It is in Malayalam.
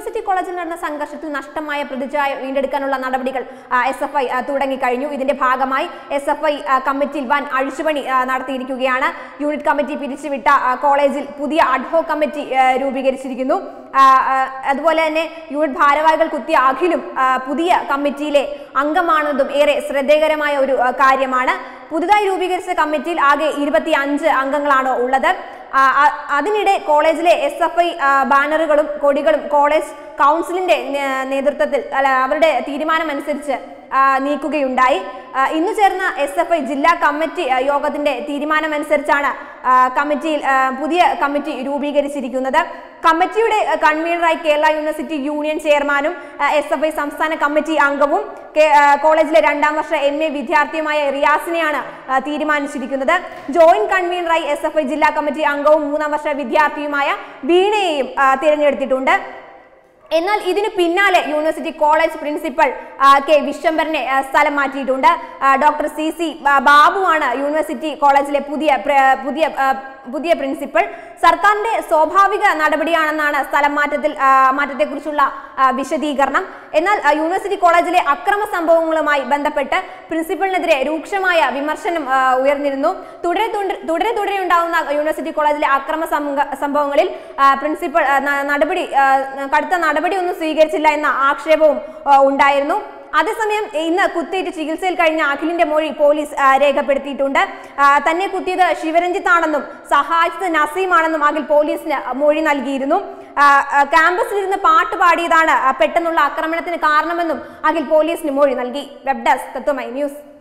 യൂണിവേഴ്സിറ്റി കോളേജിൽ നടന്ന സംഘർഷത്തിൽ നഷ്ടമായ പ്രതിച്ഛായ വീണ്ടെടുക്കാനുള്ള നടപടികൾ എസ് എഫ് ഐ തുടങ്ങിക്കഴിഞ്ഞു ഇതിന്റെ ഭാഗമായി എസ് എഫ് ഐ കമ്മിറ്റിയിൽ വൻ അഴിച്ചുപണി ആ, നടത്തിയിരിക്കുകയാണ് യൂണിറ്റ് കമ്മിറ്റി പിരിച്ചുവിട്ട ആ, കോളേജിൽ പുതിയ അഡ്ഹോ കമ്മിറ്റി ആ, രൂപീകരിച്ചിരിക്കുന്നു ആ, ആ, അതുപോലെ തന്നെ യൂണിറ്റ് ഭാരവാഹികൾ കുത്തിയ അഖിലും ആ, പുതിയ കമ്മിറ്റിയിലെ അംഗമാണെന്നതും ഏറെ ശ്രദ്ധേയകരമായ ഒരു ആ, കാര്യമാണ് പുതുതായി രൂപീകരിച്ച കമ്മിറ്റിയിൽ ആകെ ഇരുപത്തി അഞ്ച് അംഗങ്ങളാണ് ഉള്ളത് ആ, ആ, അതിനിടെ കോളേജിലെ എസ് എഫ് ഐ ബാനറുകളും കൊടികളും കോളേജ് കൗൺസിലിന്റെ നേ- നേതൃത്വത്തിൽ അല്ല അവരുടെ തീരുമാനമനുസരിച്ച് ആ, നീക്കുകയുണ്ടായി ആ, ഇന്ന് ചേർന്ന എസ് എഫ് ഐ ജില്ലാ കമ്മിറ്റി ആ, യോഗത്തിന്റെ തീരുമാനമനുസരിച്ചാണ് ആ, കമ്മിറ്റിയിൽ ആ, പുതിയ കമ്മിറ്റി രൂപീകരിച്ചിരിക്കുന്നത് കമ്മിറ്റിയുടെ ആ, കൺവീനറായി കേരള യൂണിവേഴ്സിറ്റി യൂണിയൻ ചെയർമാനും എസ് എഫ് ഐ സംസ്ഥാന കമ്മിറ്റി അംഗവും കെ- ആ, കോളേജിലെ രണ്ടാം വർഷ എം എ വിദ്യാർത്ഥിയുമായ റിയാസിനെയാണ് ആ, തീരുമാനിച്ചിരിക്കുന്നത് ജോയിന്റ് കൺവീനറായി എസ് എഫ് ഐ ജില്ലാ കമ്മിറ്റി അംഗവും മൂന്നാം വർഷ വിദ്യാർത്ഥിയുമായ വീണയെയും ആ, തിരഞ്ഞെടുത്തിട്ടുണ്ട് എന്നാൽ ഇതിന് പിന്നാലെ യൂണിവേഴ്സിറ്റി കോളേജ് പ്രിൻസിപ്പൽ ആ, കെ വിശ്വംഭരനെ ആ, സ്ഥലം മാറ്റിയിട്ടുണ്ട് ആ, doctor C C B- ബാബുവാണ് university കോളേജിലെ പുതിയ പ്ര- പുതിയ ആ, പുതിയ പ്രിൻസിപ്പൽ സർക്കാരിന്റെ സ്വാഭാവിക നടപടിയാണെന്നാണ് സ്ഥലം മാറ്റത്തിൽ ആ, മാറ്റത്തെക്കുറിച്ചുള്ള ആ, വിശദീകരണം എന്നാൽ ആ, യൂണിവേഴ്സിറ്റി കോളേജിലെ അക്രമ സംഭവങ്ങളുമായി ബന്ധപ്പെട്ട് പ്രിൻസിപ്പലിനെതിരെ രൂക്ഷമായ വിമർശനം ആ, ഉയർന്നിരുന്നു തുടരെ തുടരെ- തുടരെ തുടരെ ഉണ്ടാകുന്ന യൂണിവേഴ്സിറ്റി കോളേജിലെ അക്രമ സംഘ- സംഭവങ്ങളിൽ ആ, പ്രിൻസിപ്പൽ ആ, ന- നടപടി ആ, കടുത്ത നടപടിയൊന്നും സ്വീകരിച്ചില്ല എന്ന ആക്ഷേപവും ആ, ഉണ്ടായിരുന്നു അതേസമയം ഇന്ന് കുത്തേറ്റ് ചികിത്സയിൽ കഴിഞ്ഞ അഖിലിന്റെ മൊഴി പോലീസ് ആ, രേഖപ്പെടുത്തിയിട്ടുണ്ട് ആ, തന്നെ കുത്തിയത് ശിവരഞ്ജിത്ത് ആണെന്നും സഹായിച്ചത് നസീമാണെന്നും അഖിൽ പോലീസിന് മൊഴി നൽകിയിരുന്നു ആ, ആ, ക്യാമ്പസിലിരുന്ന് പാട്ട് പാടിയതാണ് ആ, പെട്ടെന്നുള്ള ആക്രമണത്തിന് കാരണമെന്നും അഖിൽ പോലീസിന് മൊഴി നൽകി വെബ് ഡെസ്ക് തത്വമൈ ന്യൂസ്